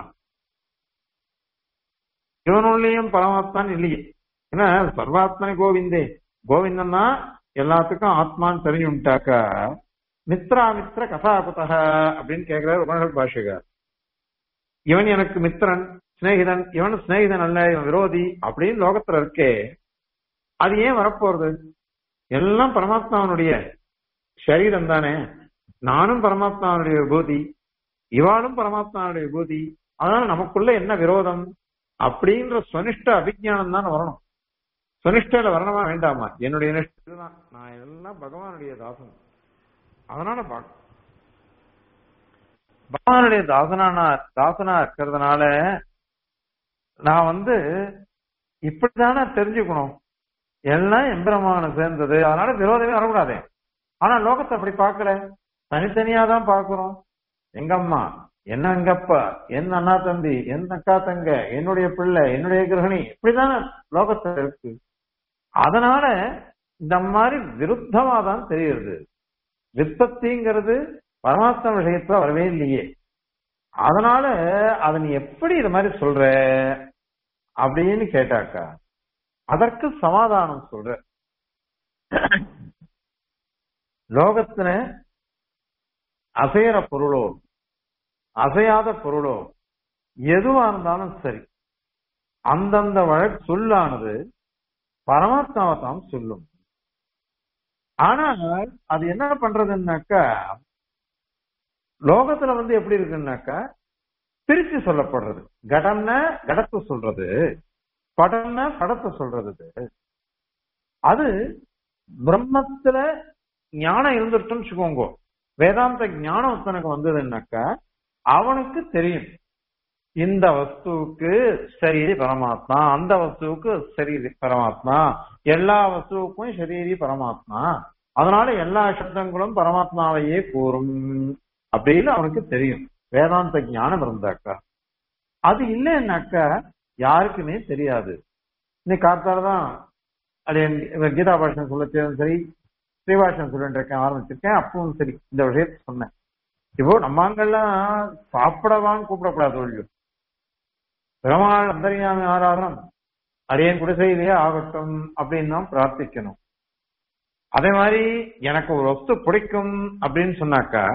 இவனுள்ளேயும் பரமாத்மான் இல்லையே ஏன்னா சர்வாத்மனை கோவிந்தே கோவிந்தன்னா எல்லாத்துக்கும் ஆத்மான்னு தெரிஞ்சுட்டாக்கா மித்ரா மித்ர கதாபதக அப்படின்னு கேட்கிறார் உபனிஷத் பாஷகர் இவன் எனக்கு மித்திரன் சிநேகிதன் இவன் சிநேகிதன் அல்ல இவன் விரோதி அப்படின்னு லோகத்துல இருக்கே அது ஏன் வரப்போறது எல்லாம் பரமாத்மாவனுடைய சரீரம் தானே நானும் பரமாத்மாவனுடைய விபூதி இவாளும் பரமாத்மாவுடைய விபூதி அதனால நமக்குள்ள என்ன விரோதம் அப்படின்ற சுனிஷ்ட அபிஜானம் தான் வரணும் சுனிஷ்டையில வரணுமா வேண்டாமா என்னுடைய நிஷ்டை தான் நான் எல்லாம் பகவானுடைய தாசன் அதனால பகவானுடைய தாசனானா தாசனா இருக்கிறதுனால நான் வந்து இப்படித்தானே தெரிஞ்சுக்கணும் எல்லாம் எம்பிரமான சேர்ந்தது அதனால விரோதமே வரக்கூடாது ஆனா லோகத்தை அப்படி பார்க்கல தனித்தனியா தான் பார்க்கிறோம் எங்க அம்மா என்ன எங்க அப்பா என் அண்ணா தம்பி என் அக்கா தங்க என்னுடைய பிள்ளை என்னுடைய கிரகணி இப்படிதானே லோகத்துல இருக்கு அதனால இந்த மாதிரி விருத்தமா தான் தெரியுது விற்பத்திங்கிறது பரமாத்மா விஷயத்துல வரவே இல்லையே அதனால அத நீ எப்படி இது மாதிரி சொல்ற அப்படின்னு கேட்டாக்கா அதற்கு சமாதானம் சொல்ற லோகத்துல அசையற பொருளோ அசையாத பொருளோ எதுவா இருந்தாலும் சரி அந்தந்த வழக்கு சொல்லானது பரமாத்மாவை தான் சொல்லும் ஆனால் அது என்ன பண்றதுன்னாக்கா லோகத்துல வந்து எப்படி இருக்குன்னாக்கா பிரிச்சு சொல்லப்படுறது கடம்னா கடத்தை சொல்றது படம்னா படத்தை சொல்றது அது பிரம்மத்துல ஞானம் இருந்துட்டுன்னு வச்சுக்கோங்க வேதாந்த ஞானம் ஒருத்தனுக்கு வந்ததுன்னாக்கா அவனுக்கு தெரியும் இந்த வஸ்துவுக்கு சரீரி பரமாத்மா அந்த வஸ்துவுக்கு சரீரி பரமாத்மா எல்லா வஸ்துவுக்கும் சரீரி பரமாத்மா அதனால எல்லா சப்தங்களும் பரமாத்மாவையே கூறும் அப்படின்னு அவனுக்கு தெரியும் வேதாந்த ஞானம் இருந்தாக்கா அது இல்லைன்னாக்கா யாருக்குமே தெரியாது இன்னைக்கு காத்தால தான் அது என் கீதா பாஷன் சொல்லச்சேரும் சரி ஸ்ரீபாஷன் சொல்லிட்டு இருக்கேன் ஆரம்பிச்சிருக்கேன் அப்பவும் சரி இந்த விஷயத்த சொன்னேன் இப்போ நம்மங்கெல்லாம் சாப்பிடவான்னு கூப்பிடக்கூடாது ஒழியும் பெருமாள் அந்தரியாமி ஆராதனம் அரியன் குடிசையிலேயே ஆகட்டும் அப்படின்னு தான் பிரார்த்திக்கணும் அதே மாதிரி எனக்கு ஒரு வஸ்து பிடிக்கும் அப்படின்னு சொன்னாக்கா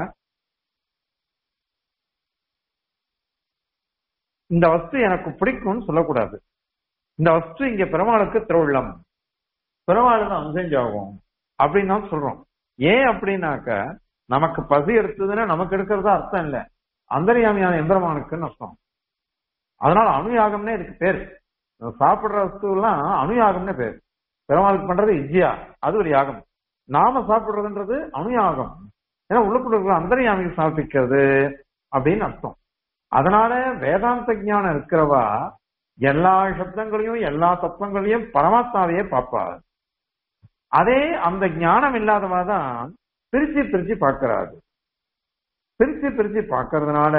இந்த வஸ்து எனக்கு பிடிக்கும்னு சொல்லக்கூடாது இந்த வஸ்து இங்க பெருமாளுக்கு திருவுள்ளம் பெருமாளுக்கு அம்சஞ்சாகும் அப்படின்னு தான் சொல்றோம் ஏன் அப்படின்னாக்க நமக்கு பசி எடுத்ததுன்னா நமக்கு எடுக்கிறதா அர்த்தம் இல்ல அந்தரியாமியான எம்பெருமானுக்குன்னு அர்த்தம் அதனால அணுயாகம்னே இதுக்கு பேர் சாப்பிடுற வஸ்து எல்லாம் அணுயாகம்னே பேர் பெருமாளுக்கு பண்றது இஜ்ஜியா அது ஒரு யாகம் நாம சாப்பிடுறதுன்றது அணுயாகம் ஏன்னா உள்ளுக்குள்ள இருக்கிற அந்தரியாமிக்கு சமர்ப்பிக்கிறது அப்படின்னு அர்த்தம் அதனால வேதாந்த ஞானம் இருக்கிறவா எல்லா சப்தங்களையும் எல்லா தத்துவங்களையும் பரமாத்மாவையே பார்ப்பார் அதே அந்த ஞானம் இல்லாதவா தான் பிரிச்சு பிரிச்சு பார்க்கிறாரு பிரிச்சு பிரிச்சு பார்க்கறதுனால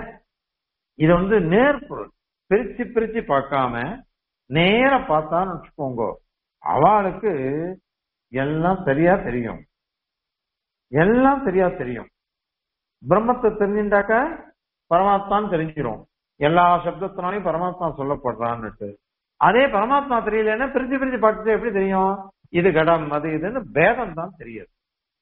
இது வந்து நேர்பொருள் பிரிச்சு பிரிச்சு பார்க்காம நேர பார்த்தான்னு வச்சுக்கோங்க அவளுக்கு எல்லாம் சரியா தெரியும் எல்லாம் சரியா தெரியும் பிரம்மத்தை தெரிஞ்சுட்டாக்க பரமாத்மான்னு தெரிஞ்சிடும் எல்லா சப்தத்தினாலையும் பரமாத்மா சொல்லப்படுறான்னுட்டு அதே பரமாத்மா தெரியலன்னா பிரிச்சு பிரிச்சு பார்த்துட்டு எப்படி தெரியும் இது கடம் அது இதுன்னு பேதம் தான் தெரியுது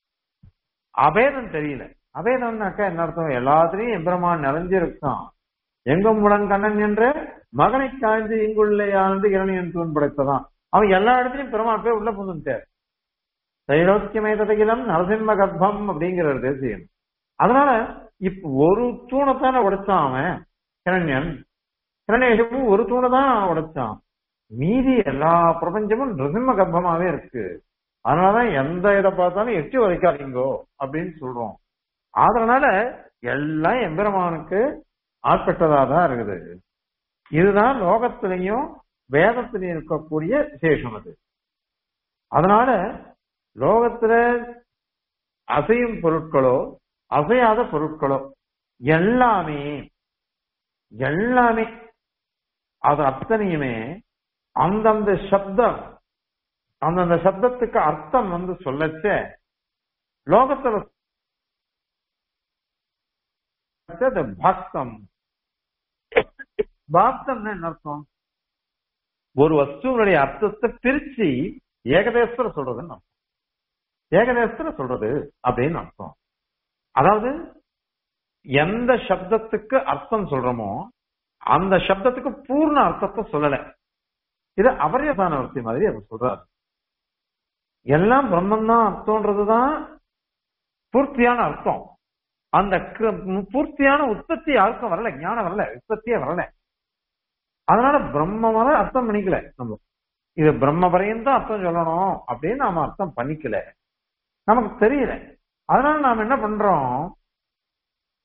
அபேதம் தெரியல அபேதம்னாக்கா என்ன அர்த்தம் எல்லாத்திலையும் எம்பிரமான் நிறைஞ்சிருக்கான் எங்கும் முடன் கண்ணன் என்று மகனை காய்ந்து இங்குள்ளையாண்டு இரணியன் தூண் படைத்ததான் அவன் எல்லா இடத்துலயும் பெருமாள் போய் உள்ள புகுந்துட்டார் தைரோக்கியமே ததகிலம் நரசிம்ம கர்ப்பம் அப்படிங்கிற ஒரு தேசியம் அதனால இப்ப ஒரு தூணைத்தானே உடைச்சான் அவன் கிரண்யன் கிரண்யேஷமும் ஒரு தூணை தான் உடைச்சான் மீதி எல்லா பிரபஞ்சமும் நிருசிம்ம கர்ப்பமாவே இருக்கு அதனாலதான் எந்த இதை பார்த்தாலும் எட்டி உரைக்காதீங்கோ அப்படின்னு சொல்றோம் அதனால எல்லாம் எம்பெருமானுக்கு ஆட்பட்டதா தான் இருக்குது இதுதான் லோகத்திலையும் வேதத்திலையும் இருக்கக்கூடிய விசேஷம் அது அதனால லோகத்துல அசையும் பொருட்களோ அசையாத பொருட்களோ எல்லாமே எல்லாமே அது அத்தனையுமே அந்தந்த சப்தம் அந்தந்த சப்தத்துக்கு அர்த்தம் வந்து சொல்லச்ச லோகத்துல பாக்தம் பாக்தம்னா என்ன அர்த்தம் ஒரு வஸ்துவனுடைய அர்த்தத்தை பிரிச்சு ஏகதேசத்துல சொல்றதுன்னு அர்த்தம் ஏகதேசத்துல சொல்றது அப்படின்னு அர்த்தம் அதாவது எந்த சப்தத்துக்கு அர்த்தம் சொல்றோமோ அந்த சப்தத்துக்கு பூர்ண அர்த்தத்தை சொல்லல இது அபரியதான வர்த்தி மாதிரி அவர் சொல்றாரு எல்லாம் பிரம்மன் தான் அர்த்தம்ன்றதுதான் பூர்த்தியான அர்த்தம் அந்த பூர்த்தியான உற்பத்தி யாருக்கும் வரல ஞானம் வரல உற்பத்தியே வரல அதனால பிரம்மமான அர்த்தம் பண்ணிக்கல நம்ம இது பிரம்ம பரையும் அர்த்தம் சொல்லணும் அப்படின்னு நாம அர்த்தம் பண்ணிக்கல நமக்கு தெரியல அதனால நாம என்ன பண்றோம்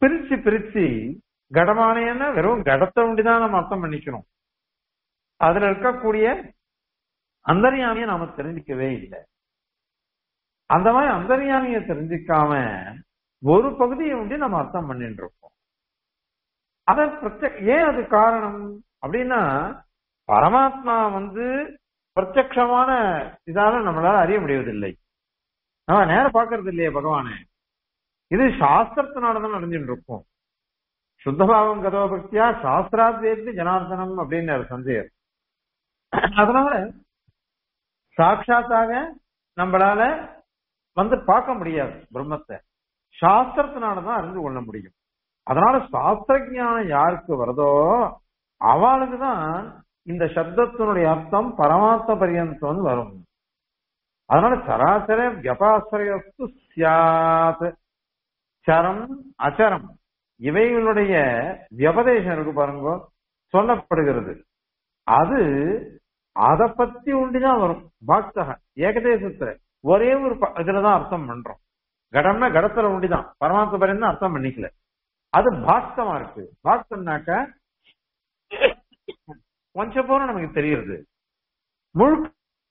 பிரிச்சு பிரிச்சு கடமானேன்னா வெறும் கடத்தை ஒண்டிதான் நம்ம அர்த்தம் பண்ணிக்கணும் அதுல இருக்கக்கூடிய அந்தர்யாமியை நாம தெரிஞ்சுக்கவே இல்லை அந்த மாதிரி அந்தர்யாமியை தெரிஞ்சுக்காம ஒரு பகுதியை ஒண்டி நம்ம அர்த்தம் பண்ணிட்டு இருக்கோம் அத பிரத்ய ஏன் அது காரணம் அப்படின்னா பரமாத்மா வந்து பிரத்யக்ஷமான இதால நம்மளால அறிய முடிவதில்லை நம்ம நேரம் பாக்குறது இல்லையே பகவானே இது சாஸ்திரத்தினாலதான் நடந்துட்டு இருக்கும் சுத்தபாவம் கதோபக்தியா சாஸ்திராத்வேத்தி ஜனார்தனம் அப்படின்னு சந்தேகம் அதனால சாட்சாத்தாக நம்மளால வந்து பார்க்க முடியாது பிரம்மத்தை சாஸ்திரத்தினாலதான் அறிந்து கொள்ள முடியும் அதனால சாஸ்திர ஞானம் யாருக்கு வருதோ அவளுக்கு தான் இந்த சப்தத்தினுடைய அர்த்தம் பரமாத்ம பரியந்தம் வரும் அதனால சராசர வியபாசிரயஸ்து சியாத் சரம் அச்சரம் இவைகளுடைய வியபதேசம் இருக்கு பாருங்க சொல்லப்படுகிறது அது அத பத்தி உண்டிதான் வரும் பாக்தக ஏகதேசத்துல ஒரே ஒரு ப- இதுலதான் அர்த்தம் பண்றோம் கடம்னா கடத்துல உண்டிதான் பரமாத்ம பரியம் அர்த்தம் பண்ணிக்கல அது பாக்தமா இருக்கு பாக்தம்னாக்க கொஞ்சம் போல நமக்கு தெரியுது முழுக்க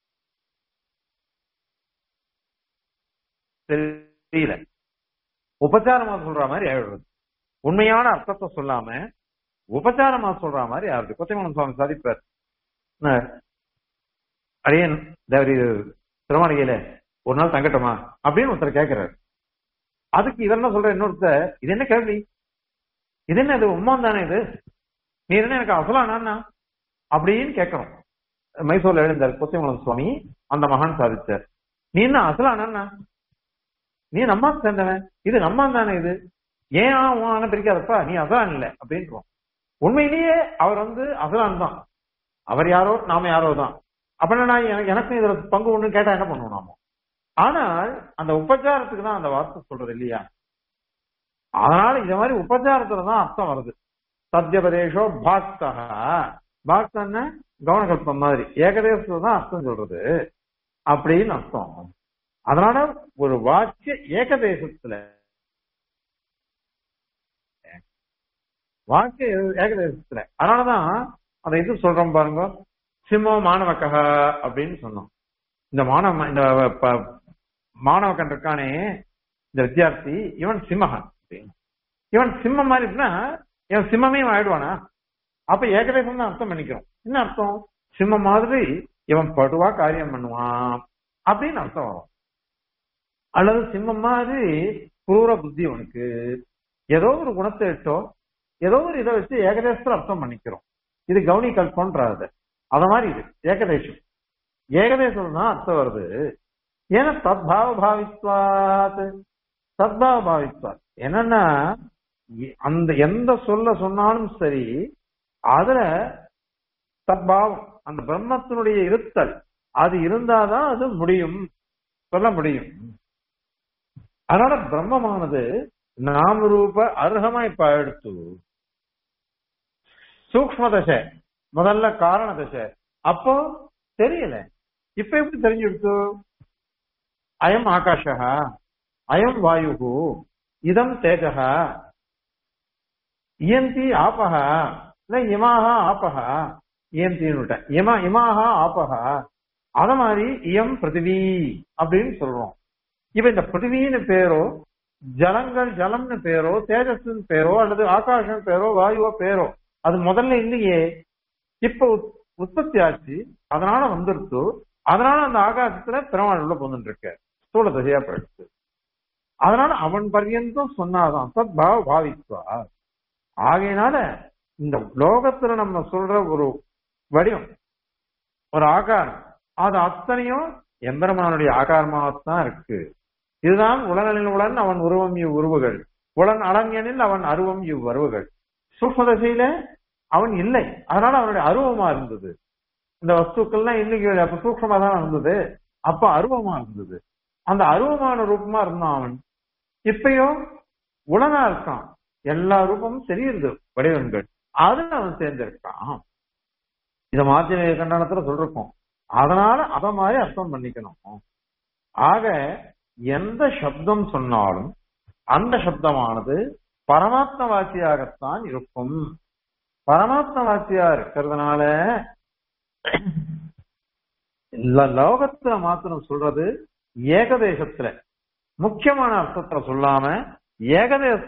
தெரியல உபச்சாரமா சொல்ற மாதிரி ஆயிடுறது உண்மையான அர்த்தத்தை சொல்லாம உபச்சாரமா சொல்ற மாதிரி ஆகுது கொத்தைமலம் சுவாமி சாதிப்பார் என்ன, அடியன் தேவரி திருமணிகையில ஒரு நாள் தங்கட்டுமா அப்படின்னு ஒருத்தர் கேட்கிறாரு அதுக்கு இவர் என்ன சொல்ற இன்னொருத்தர் இது என்ன கேள்வி இது என்ன இது உண்மான் தானே இது நீ என்ன எனக்கு அசலானா அப்படின்னு கேட்கணும் மைசூர்ல எழுந்தார் கொத்தைமலம் சுவாமி அந்த மகான் சாதிச்சார் நீ என்ன அசலானா நீ நம்ம சேர்ந்தவன் இது நம்ம தானே இது ஏன் உன பிரிக்காதப்பா நீ அசலான் இல்ல அப்படின்றோம் உண்மையிலேயே அவர் வந்து அசலான் தான் அவர் யாரோ நாம யாரோ தான் அப்படின்னா நான் எனக்கு- எனக்கும் இதுல பங்கு ஒண்ணு கேட்டா என்ன பண்ணுவோம் நாம ஆனால் அந்த உபச்சாரத்துக்கு தான் அந்த வார்த்தை சொல்றது இல்லையா அதனால இந்த மாதிரி உபச்சாரத்துல தான் அர்த்தம் வருது சத்யபதேஷோ பாக்தா பாக்தன்னா கவனகல்பம் மாதிரி ஏகதேசத்துல தான் அர்த்தம் சொல்றது அப்படின்னு அர்த்தம் அதனால ஒரு வாக்கிய ஏகதேசத்துல வாக்கிய ஏகதேசத்துல அதனாலதான் அந்த இது சொல்றோம் பாருங்க சிம்மோ மாணவக்கக அப்படின்னு சொன்னோம் இந்த மாணவ இந்த ப- மாணவக்கன் இருக்கானே இந்த வித்தியார்த்தி இவன் சிம்மகன் அப்படின்னு. இவன் சிம்மம் மாதிரி இருக்குன்னா இவன் சிம்மமே இவன் ஆயிடுவானா அப்ப ஏகதேசம் தான் அர்த்தம் பண்ணிக்கிறோம் என்ன அர்த்தம் சிம்மம் மாதிரி இவன் படுவா காரியம் பண்ணுவான் அப்படின்னு அர்த்தம் வரும் அல்லது சிம்மம் மாதிரி குரூர புத்தி உனக்கு ஏதோ ஒரு குணத்தை இட்டோ ஏதோ ஒரு இதை வச்சு ஏகதேசத்துல அர்த்தம் பண்ணிக்கிறோம் இது கவுனி கல்பன்றது அத மாதிரி இது ஏகதேசம் ஏகதேசம் தான் அர்த்தம் வருது ஏன்னா தத்பாவ பாவித்வாத் தத்பாவ பாவித்வாத் என்னன்னா இ- அந்த எந்த சொல்ல சொன்னாலும் சரி அதுல தத்பாவம் அந்த பிரம்மத்தினுடைய இருத்தல் அது இருந்தாதான் அது முடியும் சொல்ல முடியும் அதனால பிரம்மமானது நாம ரூப அர்ஹமா இப்ப எடுத்து சூக்ம தசை முதல்ல காரண தசை அப்போ தெரியல இப்ப எப்படி தெரிஞ்சு எடுத்து அயம் ஆகாஷः அயம் வாயு இதம் தேஜः இயந்தி ஆபஹ இல்ல இமாக ஆபஹ இயந்தின்னு இமா இமாக ஆபஹ அத மாதிரி இயம் பிருத்திவி அப்படின்னு சொல்றோம் இப்ப இந்த பிருத்திவின்னு பேரோ ஜலங்கள் ஜலம்னு பேரோ தேஜஸ்ன்னு பேரோ அல்லது ஆகாஷம் பேரோ வாயுவோ பேரோ அது முதல்ல இல்லையே இப்ப உத்- உற்பத்தி ஆச்சு அதனால வந்துருத்து அதனால அந்த ஆகாசத்துல பெருமாள் உள்ள போந்துட்டு இருக்க ஸ்தூல தசையா போயிடுச்சு அதனால அவன் பர்யந்தம் சொன்னாதான் சத் பாவ பாவித்வா ஆகையினால இந்த லோகத்துல நம்ம சொல்ற ஒரு வடிவம் ஒரு ஆகாரம் அது அத்தனையும் எம்பெருமானுடைய ஆகாரமாகத்தான் இருக்கு இதுதான் உலகனில் உடன் அவன் உருவம் இவ் உருவுகள் உலன் அலங்கனில் அவன் அருவம் இவ் வருவுகள் சூக்ம தசையில அவன் இல்லை அதனால அவனுடைய அருவமா இருந்தது இந்த வஸ்துக்கள்லாம் இன்னைக்கு அப்ப சூக்மமா தான் இருந்தது அப்ப அருவமா இருந்தது அந்த அருவமான ரூபமா இருந்தான் அவன் இப்பயும் உலனா இருக்கான் எல்லா ரூபமும் தெரியுது வடிவங்கள் அதுல அவன் சேர்ந்திருக்கான் இத மாத்திரை கண்டனத்துல சொல்றோம் அதனால அத மாதிரி அர்த்தம் பண்ணிக்கணும் ஆக எந்த சப்தம் சொன்னாலும் அந்த சப்தமானது பரமாத்ம வாசியாகத்தான் இருக்கும் பரமாத்ம வாசியா இருக்கிறதுனால இந்த லோகத்துல மாத்திரம் சொல்றது ஏகதேசத்துல முக்கியமான அர்த்தத்துல சொல்லாம ஏகதேச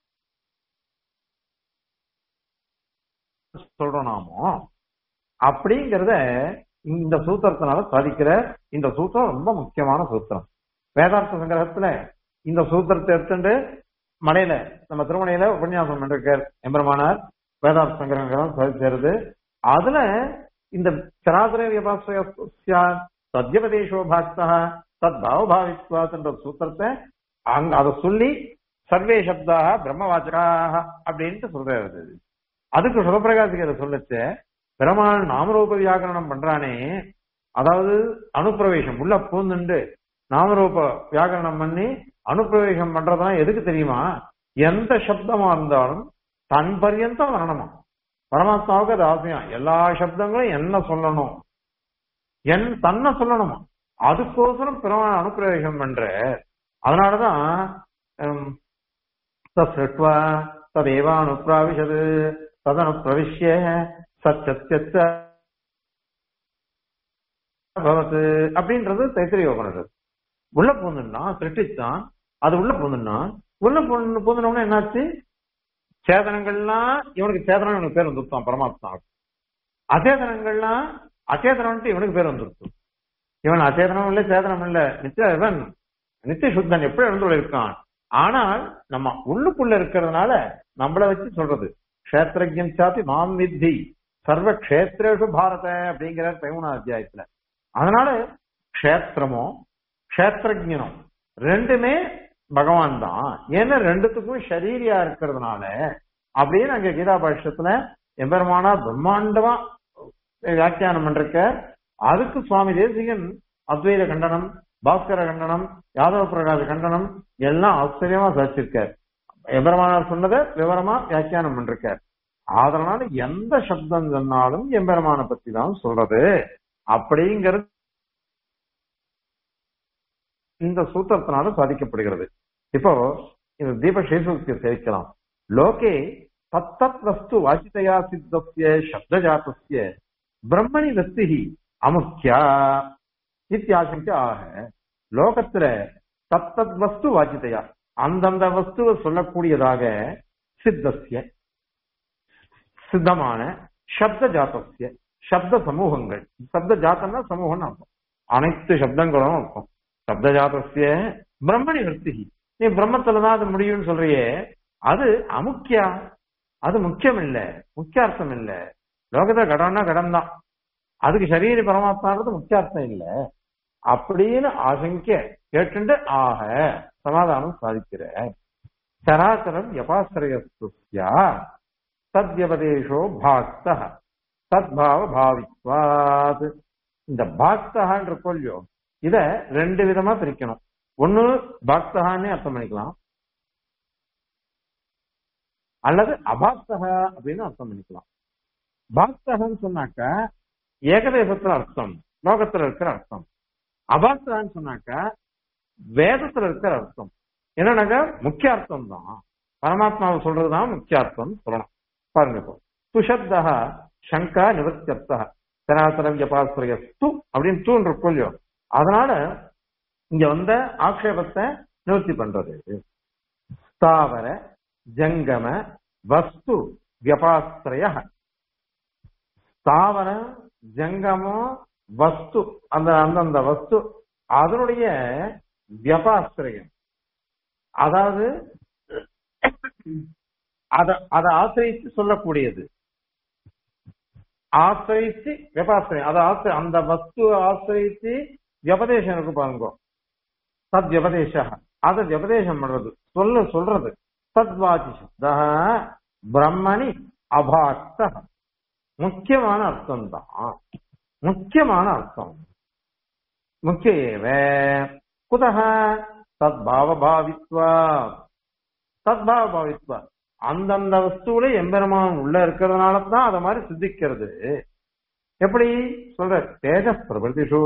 சொல்றோம் நாமோ அப்படிங்கறத இந்த சூத்திரத்தினால சாதிக்கிற இந்த சூத்திரம் ரொம்ப முக்கியமான சூத்திரம் வேதார்த்த சங்கிரகத்துல இந்த சூத்திரத்தை எடுத்துட்டு மலையில நம்ம திருமணையில உபன்யாசம் பண்ணிருக்கார் எம்பெருமானார் வேதார்த்த சங்கிரகம் சாதிச்சிருது அதுல இந்த சராசர வியபாசியா சத்யபதேசோ பாக்தா தத் பாவபாவித்வாத்ன்ற சூத்திரத்தை அங்க அதை சொல்லி சர்வே சப்தாக பிரம்மவாச்சகாக அப்படின்ட்டு சொல்றாரு அதுக்கு சுகப்பிரகாசிக்கு அதை சொல்லச்சு பெருமாள் நாமரூப வியாக்கரணம் பண்றானே அதாவது அனுப்பிரவேசம் உள்ள பூந்துண்டு நாமரூப வியாக்கரணம் பண்ணி அனுப்பிரவேசம் பண்றதுலாம் எதுக்கு தெரியுமா எந்த சப்தமா இருந்தாலும் தன் பரியந்தம் வரணுமா பரமாத்மாவுக்கு அது அவசியம் எல்லா சப்தங்களும் என்ன சொல்லணும் என் தன்னை சொல்லணுமா அதுக்கோசரம் பெருமாள் அனுப்பிரவேசம் பண்ற அதனாலதான் தத்வா ததேவா அனுப்பிராவிஷது ததனு பிரவிஷ்ய சச்சத்தியச்ச பவத்து அப்படின்றது தைத்திரிய உபனிஷத் உள்ள பூந்துன்னா சிருஷ்டித்தான் அது உள்ள பூந்துன்னா உள்ள பூந்து பூந்துனோம்னா என்னாச்சு சேதனங்கள்லாம் இவனுக்கு சேதனம் இவனுக்கு பேர் வந்துருத்தான் பரமாத்மா அச்சேதனங்கள்லாம் அச்சேதனம்ட்டு இவனுக்கு பேர் வந்துருச்சு இவன் அச்சேதனம் இல்லை சேதனம் இல்லை நித்திய இவன் நித்திய சுத்தன் எப்படி எழுந்து இருக்கான் ஆனால் நம்ம உள்ளுக்குள்ள இருக்கிறதுனால நம்மள வச்சு சொல்றது கஷேத்திரஜன் சாத்தி மாம் வித்தி சர்வ கஷேத்ரேஷு பாரத அப்படிங்கிற பதிமூணாம் அத்தியாயத்துல அதனால கஷேத்திரமோ கஷேத்திரஜனும் ரெண்டுமே பகவான் தான் ஏன்னா ரெண்டுத்துக்கும் ஷரீரியா இருக்கிறதுனால அப்படின்னு அங்க கீதா பாஷ்யத்துல எம்பெருமானா பிரம்மாண்டமா வியாக்கியானம் பண்றக்க அதுக்கு சுவாமி தேசிகன் அத்வைத கண்டனம் பாஸ்கர கண்டனம் யாதவ பிரகாஷ் கண்டனம் எல்லாம் ஆச்சரியமா சாதிச்சிருக்கார் எம்பெருமானார் சொன்னதை விவரமா வியாக்கியானம் பண்றார் அதனால எந்த சப்தம் சொன்னாலும் எம்பெருமான பத்தி தான் சொல்றது அப்படிங்கிறது இந்த சூத்திரத்தினால சாதிக்கப்படுகிறது இப்போ இந்த தீப சேசுக்தியை சேர்க்கலாம் லோகே தத்தத் வஸ்து வாசிதையா சித்தஸ்ய சப்தஜாத்திய பிரம்மணி வஸ்தி அமுக்கியா இத்தியாசங்க ஆக லோகத்துல தத்தத் வஸ்து வாச்சிதையா அந்தந்த வஸ்துவை சொல்லக்கூடியதாக சித்தசிய சித்தமான சப்த ஜாத்தசிய சப்த சமூகங்கள் சப்த ஜாத்தம்னா சமூகம் அர்த்தம் அனைத்து சப்தங்களும் அர்த்தம் சப்த ஜாத்தசிய பிரம்மணி விருத்தி நீ பிரம்மத்துலதான் அது முடியும்னு சொல்றியே அது அமுக்கியா அது முக்கியம் இல்ல முக்கியார்த்தம் இல்ல லோகத்துல கடம்னா கடம் தான் அதுக்கு சரீர பரமாத்மான்றது முக்கியார்த்தம் இல்ல அப்படின்னு ஆசங்க கேட்டுண்டு ஆக சமாதானம் சாதிக்கிற சராசரம் யபாசிரயா தத்யபதேஷோ பாக்த தத்பாவ பாவித்வாத் இந்த பாக்தகான்ற கொல்லியோ இத ரெண்டு விதமா பிரிக்கணும் ஒண்ணு பாக்தகான்னு அர்த்தம் பண்ணிக்கலாம் அல்லது அபாக்தகா அப்படின்னு அர்த்தம் பண்ணிக்கலாம் பாக்தகன்னு சொன்னாக்க ஏகதேசத்துல அர்த்தம் லோகத்துல இருக்கிற அர்த்தம் அபாஸ்தான்னு சொன்னாக்கா வேதத்துல இருக்கிற அர்த்தம் என்னன்னாக்கா முக்கிய அர்த்தம் தான் பரமாத்மாவை சொல்றதுதான் முக்கிய அர்த்தம் சொல்லணும் பாருங்க இப்போ சுஷப்தா சங்கா நிவர்த்தியர்த்தா சனாதனம் ஜபாஸ்திரய து அப்படின்னு தூண் இருக்கும் இல்லையோ அதனால இங்க வந்த ஆக்ஷேபத்தை நிவர்த்தி பண்றது ஸ்தாவர ஜங்கம வஸ்து வியபாஸ்திரய ஸ்தாவர ஜங்கமம் வஸ்து அந்த அந்தந்த வஸ்து அதனுடைய வியபாசிரியம் அதாவது அத அதை ஆசிரியித்து சொல்லக்கூடியது ஆசிரியித்து வியபாசிரியம் அதை ஆசிரி அந்த வஸ்து ஆசிரியித்து வியபதேசம் இருக்கு பாருங்க தத் வியபதேச அதை வியபதேசம் பண்றது சொல்ல சொல்றது தத்வாதி சப்த பிரம்மணி அபாக்த முக்கியமான அர்த்தம் தான் முக்கியமான அர்த்தம் முக்கிய ஏவ குதக தத்பாவ பாவித்வா தத்பாவ பாவித்வா அந்தந்த வஸ்துவில எம்பெருமான் உள்ள இருக்கிறதுனால தான் அதை மாதிரி சித்திக்கிறது எப்படி சொல்ற தேஜ பிரபதிஷு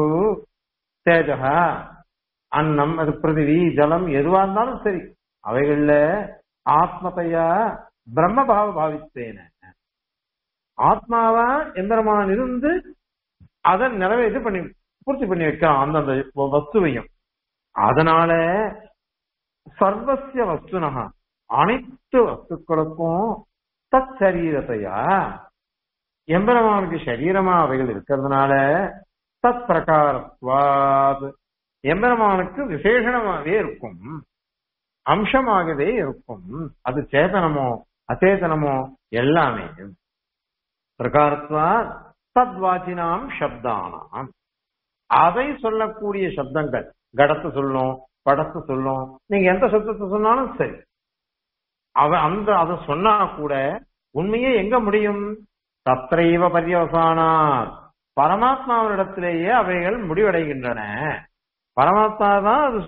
தேஜக அன்னம் அது பிருதிவி ஜலம் எதுவா இருந்தாலும் சரி அவைகள்ல ஆத்மதையா பிரம்மபாவ பாவித்தேன ஆத்மாவா எந்திரமான் இருந்து அதை நிறைவேற்றி பண்ணி பூர்த்தி பண்ணி வைக்கிறான் அந்தந்த வஸ்துவையும் அதனால சர்வசிய வஸ்துனகா அனைத்து வஸ்துக்களுக்கும் தத் சரீரத்தையா எம்பெருமானுக்கு சரீரமா அவைகள் இருக்கிறதுனால தத் பிரகாரத்வாத் எம்பெருமானுக்கு விசேஷமாகவே இருக்கும் அம்சமாகவே இருக்கும் அது சேதனமோ அச்சேதனமோ எல்லாமே பிரகாரத்வா தத்வாச்சினாம் சப்தானாம் அதை சொல்லக்கூடிய சப்தங்கள் கடத்தை சொல்லும் படத்தை சொல்லும் நீங்க எந்த சப்தத்தை சொன்னாலும் சரி அவ அந்த அதை சொன்னா கூட உண்மையே எங்க முடியும் தத்ரைவ பரியவசானார் பரமாத்மாவினிடத்திலேயே அவைகள் முடிவடைகின்றன பரமாத்மா தான் அது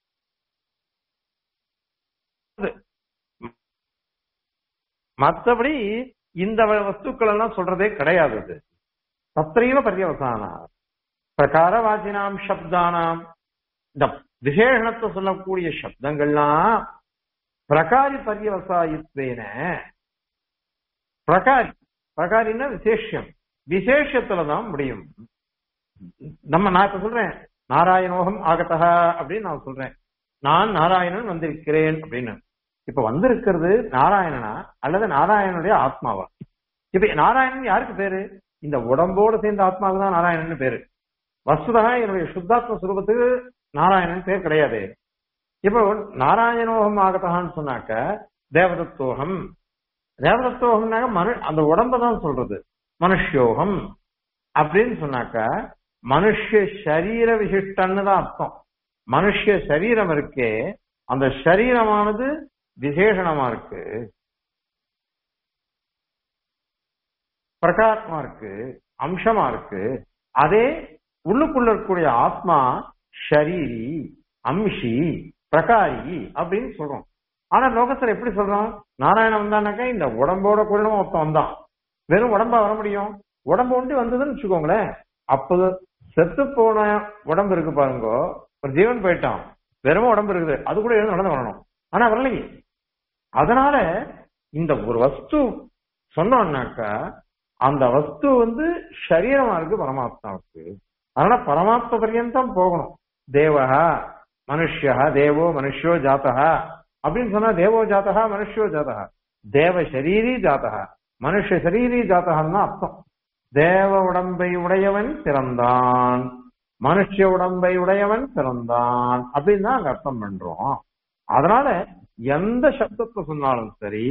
மற்றபடி இந்த வஸ்துக்கள் எல்லாம் சொல்றதே கிடையாது அது தத்ரைவ பரியவசானார் பிரகாரவாச்சினாம் சப்தானாம் இந்த விசேஷணத்தை சொல்லக்கூடிய சப்தங்கள்லாம் பிரகாரி பரியவசாயித்வேன பிரகாரி பிரகாரின்னா விசேஷம் விசேஷத்துலதான் முடியும் நம்ம நான் இப்ப சொல்றேன் நாராயணோகம் ஆகத்தா அப்படின்னு நான் சொல்றேன் நான் நாராயணன் வந்திருக்கிறேன் அப்படின்னு இப்ப வந்திருக்கிறது நாராயணனா அல்லது நாராயணனுடைய ஆத்மாவா இப்ப நாராயணன் யாருக்கு பேரு இந்த உடம்போடு சேர்ந்த ஆத்மாவுக்கு தான் நாராயணன் பேரு வசுதா என்னுடைய சுத்தாத்ம சுரூபத்துக்கு நாராயணன் பேர் கிடையாது இப்போ நாராயணோகம் ஆகத்தான்னு சொன்னாக்க தேவதத்தோகம் தேவதத்தோகம்னாக்க மனு அந்த உடம்ப தான் சொல்றது மனுஷ்யோகம் அப்படின்னு சொன்னாக்க மனுஷ சரீர விசிஷ்டன்னு தான் அர்த்தம் மனுஷ சரீரம் இருக்கே அந்த சரீரமானது விசேஷணமா இருக்கு பிரகாரமா இருக்கு அம்சமா இருக்கு அதே உள்ளுக்குள்ள இருக்கக்கூடிய ஆத்மா ஷரீரி அம்ஷி பிரகாரி அப்படின்னு சொல்றோம் ஆனா லோகத்துல எப்படி சொல்றோம் நாராயணன் வந்தானாக்கா இந்த உடம்போட கூட ஒருத்தன் வந்தான் வெறும் உடம்பா வர முடியும் உடம்பு ஒண்டி வந்ததுன்னு வச்சுக்கோங்களேன் அப்போது செத்து போன உடம்பு இருக்கு பாருங்க ஒரு ஜீவன் போயிட்டான் வெறும் உடம்பு இருக்குது அது கூட எழுந்து நடந்து வரணும் ஆனா வரலையே அதனால இந்த ஒரு வஸ்து சொன்னோம்னாக்கா அந்த வஸ்து வந்து சரீரமா இருக்கு பரமாத்மாவுக்கு அதனால பரமாத்ம பரியந்தம் போகணும் தேவஹா மனுஷா தேவோ மனுஷோ ஜாத்தகா அப்படின்னு சொன்னா தேவோ ஜாத்தகா மனுஷோ ஜாத்தகா தேவ சரீரி ஜாத்தகா மனுஷ சரீரி ஜாத்தகான்னு அர்த்தம் தேவ உடம்பை உடையவன் பிறந்தான் மனுஷ உடம்பை உடையவன் பிறந்தான் அப்படின்னு தான் அங்க அர்த்தம் பண்றோம் அதனால எந்த சப்தத்தை சொன்னாலும் சரி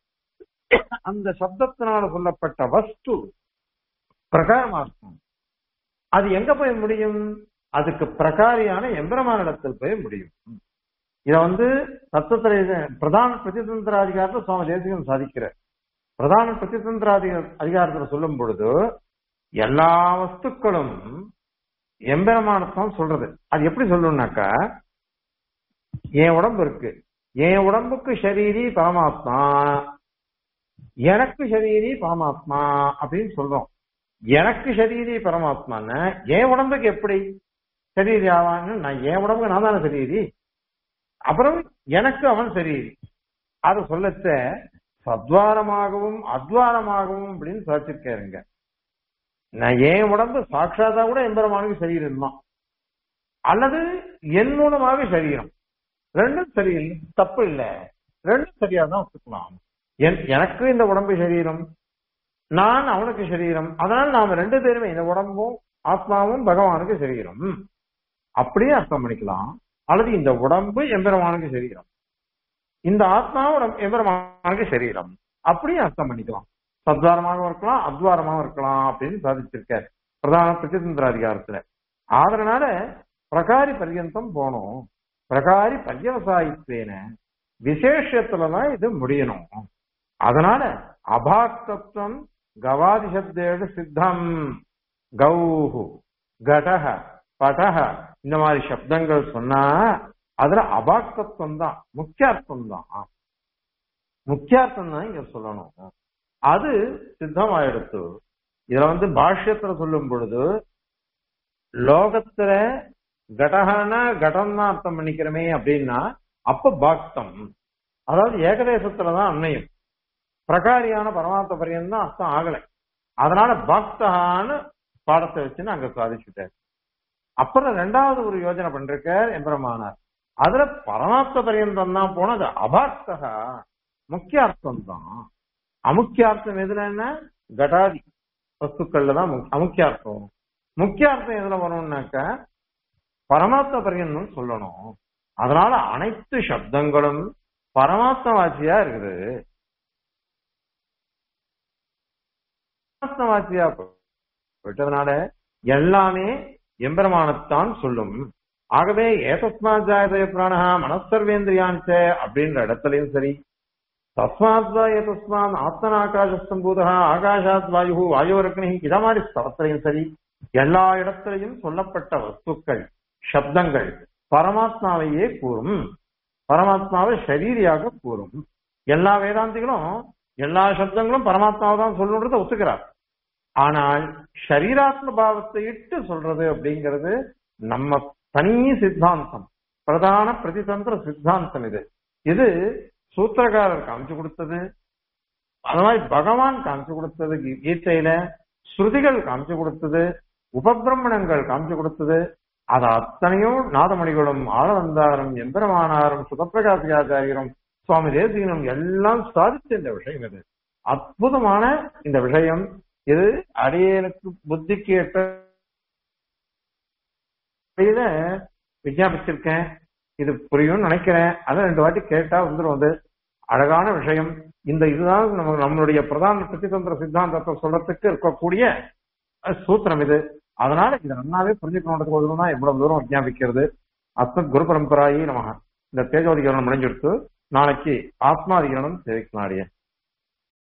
அந்த சப்தத்தினால சொல்லப்பட்ட வஸ்து பிரகாரமா இருக்கும் அது எங்க போய் முடியும் அதுக்கு பிரகாரியான எம்பிரமானிடத்தில் போய் முடியும் இத வந்து தத்துவத்திர பிரதான பிரதிதந்திர அதிகாரத்தை சுவாமி தேசிகன் சாதிக்கிறார் பிரதான பிரதிதந்திர அதிகாரத்தில் சொல்லும் பொழுது எல்லா வஸ்துக்களும் எம்பெருமானத்தான் சொல்றது அது எப்படி சொல்லணும்னாக்கா என் உடம்பு இருக்கு என் உடம்புக்கு ஷரீரி பரமாத்மா எனக்கு ஷரீரி பரமாத்மா அப்படின்னு சொல்றோம் எனக்கு ஷரீரி பரமாத்மான்னு என் உடம்புக்கு எப்படி சரீரி ஆவான்னு நான் என் உடம்புக்கு நான் தானே சரீரி அப்புறம் எனக்கு அவன் சரீரி அதை சொல்லச்ச சத்வாரமாகவும் அத்வாரமாகவும் அப்படின்னு சாச்சிருக்காருங்க நான் என் உடம்பு சாட்சாத்தா கூட எம்பெருமானுக்கு சரீரம் தான் அல்லது என் மூலமாக சரீரம் ரெண்டும் சரி தப்பு இல்லை ரெண்டும் சரியா தான் ஒத்துக்கலாம் எனக்கு இந்த உடம்பு சரீரம் நான் அவனுக்கு சரீரம் அதனால நாம ரெண்டு பேருமே இந்த உடம்பும் ஆத்மாவும் பகவானுக்கு சரீரம் அப்படியே அர்த்தம் பண்ணிக்கலாம் அல்லது இந்த உடம்பு எம்பெருமானுக்கு சரீரம் இந்த ஆத்மாவும் எம்பெருமானுக்கு சரீரம் அப்படியே அர்த்தம் பண்ணிக்கலாம் சத்வாரமாகவும் இருக்கலாம் அத்வாரமாகவும் இருக்கலாம் அப்படின்னு சாதிச்சிருக்காரு பிரதான பிரதிதந்திர அதிகாரத்துல அதனால பிரகாரி பர்யந்தம் போனோம் பிரகாரி பர்யவசாயித்வேன விசேஷத்துலதான் இது முடியணும் அதனால அபாக்தத்துவம் கவாதி சப்தேடு சித்தம் கௌஹு கடக படக இந்த மாதிரி சப்தங்கள் சொன்னா அதுல அபாக்தத்துவம் தான் முக்கியார்த்தம் தான் முக்கியார்த்தம் தான் இங்க சொல்லணும் அது சித்தமாயிடுத்து இதுல வந்து பாஷ்யத்துல சொல்லும் பொழுது லோகத்துல கடகனா கடம் தான் அர்த்தம் பண்ணிக்கிறோமே அப்படின்னா அப்ப பாக்தம் அதாவது ஏகதேசத்துலதான் அன்னையும் பிரகாரியான பரமாத்ம பரியந்தம் தான் அர்த்தம் ஆகலை அதனால பக்தகான்னு பாடத்தை வச்சுன்னு அங்க சாதிச்சுட்டார் அப்புறம் ரெண்டாவது ஒரு யோஜனை பண்றார் எம்பெருமானார் அதுல பரமாத்ம பரியந்தம் தான் போனது அபார்த்தகா முக்கிய அர்த்தம் தான் அமுக்கியார்த்தம் எதுல என்ன கடாதி வஸ்துக்கள்ல தான் மு- அமுக்கியார்த்தம் வரும் முக்கியார்த்தம் எதுல வரும்னாக்க பரமாத்ம பரியந்தம் சொல்லணும் அதனால அனைத்து சப்தங்களும் பரமாத்ம வாசியா இருக்குது பரமாத்ம வாசியா விட்டதுனால எல்லாமே எம்பெருமானத்தான் சொல்லும் ஆகவே ஏதஸ்மாத் ஜாயதய பிராணஹா மனசர்வேந்திரியான்ச்ச அப்படின்ற இடத்துலயும் சரி தஸ்மாத் வா ஏதஸ்மாத் ஆத்மன் ஆகாசஸ்தம்பூதா ஆகாஷாத் வாயு வாயுரக்னி இத மாதிரி ஸ்தலத்திலையும் சரி எல்லா இடத்திலையும் சொல்லப்பட்ட வஸ்துக்கள் சப்தங்கள் பரமாத்மாவையே கூறும் பரமாத்மாவை ஷரீரியாக கூறும் எல்லா வேதாந்திகளும் எல்லா சப்தங்களும் பரமாத்மாவை தான் சொல்லுன்றதை ஒத்துக்கிறார் ஆனால் ஷரீராத்ம பாவத்தை இட்டு சொல்றது அப்படிங்கிறது நம்ம தனி சித்தாந்தம் பிரதான பிரதிதந்திர சித்தாந்தம் இது இது சூத்திரகாரர் காமிச்சு கொடுத்தது அது மாதிரி பகவான் காமிச்சு கொடுத்தது கீ- கீதையில ஸ்ருதிகள் காமிச்சு கொடுத்தது உபபிரமணங்கள் காமிச்சு கொடுத்தது அது அத்தனையும் நாதமணிகளும் ஆளவந்தாரும் எம்பெருமானாரும் சுகப்பிரகாசிகாச்சாரியரும் சுவாமி தேசிகனும் எல்லாம் சாதிச்ச இந்த விஷயம் இது அற்புதமான இந்த விஷயம் இது அடியனுக்கு புத்திக்கு ஏற்ற இத விஞ்ஞாபிச்சிருக்கேன் இது புரியும்னு நினைக்கிறேன் அதான் ரெண்டு வாட்டி கேட்டா வந்துடும் அது அழகான விஷயம் இந்த இதுதான் நம்ம நம்மளுடைய பிரதான பிரதிதந்திர சித்தாந்தத்தை சொல்றதுக்கு இருக்கக்கூடிய அஹ், சூத்திரம் இது அதனால இதை நன்னாவே புரிஞ்சுக்கணுன்றதுக்கு தான் இவ்வளவு தூரம் விஞ்ஞாபிக்கிறது அஸ்மத் குரு பரம்பராயி நமக இந்த தேஜோதிகரணம் முடிஞ்செடுத்து நாளைக்கு ஆத்மாதிகரணம் சேவிக்கலாம் அடியே